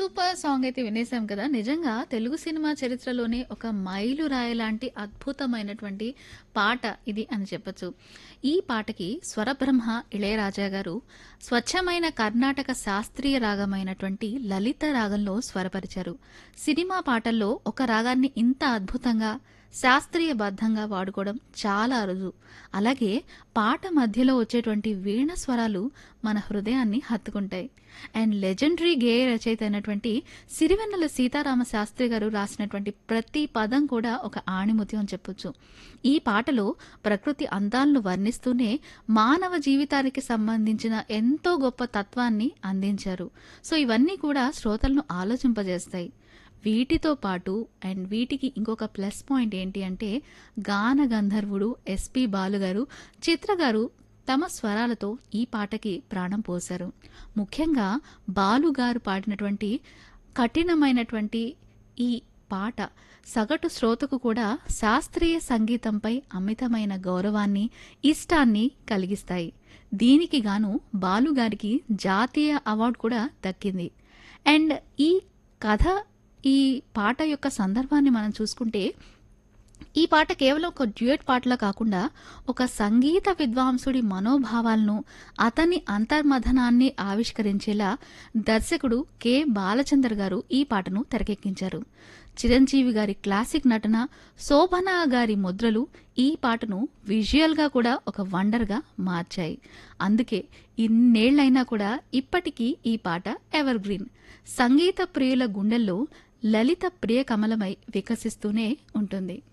super song అయితే వినేసాం కదా నిజంగా తెలుగు సినిమా చరిత్రలోనే ఒక మైలురాయి లాంటి అద్భుతమైనటువంటి పాట ఇది అని చెప్పొచ్చు ఈ పాటకి స్వరబ్రహ్మ ఇళయరాజా గారు స్వచ్ఛమైన కర్ణాటక శాస్త్రీయ రాగమైనటువంటి లలిత రాగంలో స్వరపరిచారు సినిమా పాటల్లో ఒక రాగాన్ని ఇంత అద్భుతంగా శాస్త్రీయబద్ధంగా వాడుకోవడం చాలా అరుదు అలాగే పాట మధ్యలో వచ్చేటువంటి వీణ స్వరాలు మన హృదయాన్ని హత్తుకుంటాయి అండ్ లెజెండరీ గేయ రచయిత అయినటువంటి సిరివెన్నెల సీతారామ శాస్త్రి గారు రాసినటువంటి ప్రతి పదం కూడా ఒక ఆణిముత్యం అని చెప్పొచ్చు ఈ పాటలో ప్రకృతి అందాలను వర్ణిస్తూనే మానవ జీవితానికి సంబంధించిన ఎంతో గొప్ప తత్వాన్ని అందించారు సో ఇవన్నీ కూడా శ్రోతలను ఆలోచింపజేస్తాయి వీటితో పాటు అండ్ వీటికి ఇంకొక ప్లస్ పాయింట్ ఏంటి అంటే గాన గంధర్వుడు ఎస్పి బాలు గారు చిత్ర గారు తమ స్వరాలతో ఈ పాటకి ప్రాణం పోశారు ముఖ్యంగా బాలు గారు పాడినటువంటి కఠినమైనటువంటి ఈ పాట సగటు శ్రోతకు కూడా శాస్త్రీయ సంగీతంపై అమితమైన గౌరవాన్ని ఇష్టాన్ని కలిగిస్తాయి దీనికి గాను బాలు గారికి జాతీయ అవార్డు కూడా దక్కింది అండ్ ఈ కథ ఈ పాట యొక్క సందర్భాన్ని మనం చూసుకుంటే ఈ పాట కేవలం ఒక డ్యూయట్ పాటలా కాకుండా ఒక సంగీత విద్వాంసుడి మనోభావాలను అతని అంతర్మథనాన్ని ఆవిష్కరించేలా దర్శకుడు కె బాలచందర్ గారు ఈ పాటను తెరకెక్కించారు చిరంజీవి గారి క్లాసిక్ నటన శోభన గారి ముద్రలు ఈ పాటను విజువల్గా కూడా ఒక వండర్గా మార్చాయి అందుకే ఇన్నేళ్లైనా కూడా ఇప్పటికీ ఈ పాట ఎవర్ గ్రీన్ సంగీత ప్రియుల గుండెల్లో లలిత ప్రియ కమలమై వికసిస్తూనే ఉంటుంది